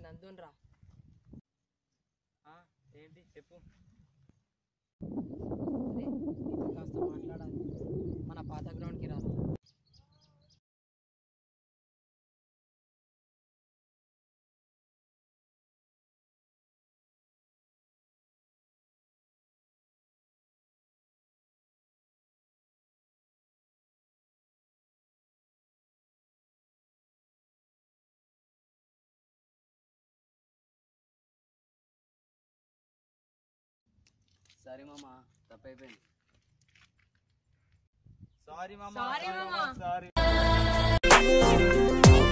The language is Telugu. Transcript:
నందున్రా ఆ, ఏంటి చెప్పు అరే నీతో కాస్త మాట్లాడాలి మన పాత గ్రౌండ్కి రారా సరే మామ తప్పైపోయింది సారీ మామ Sorry, మామ. సారీ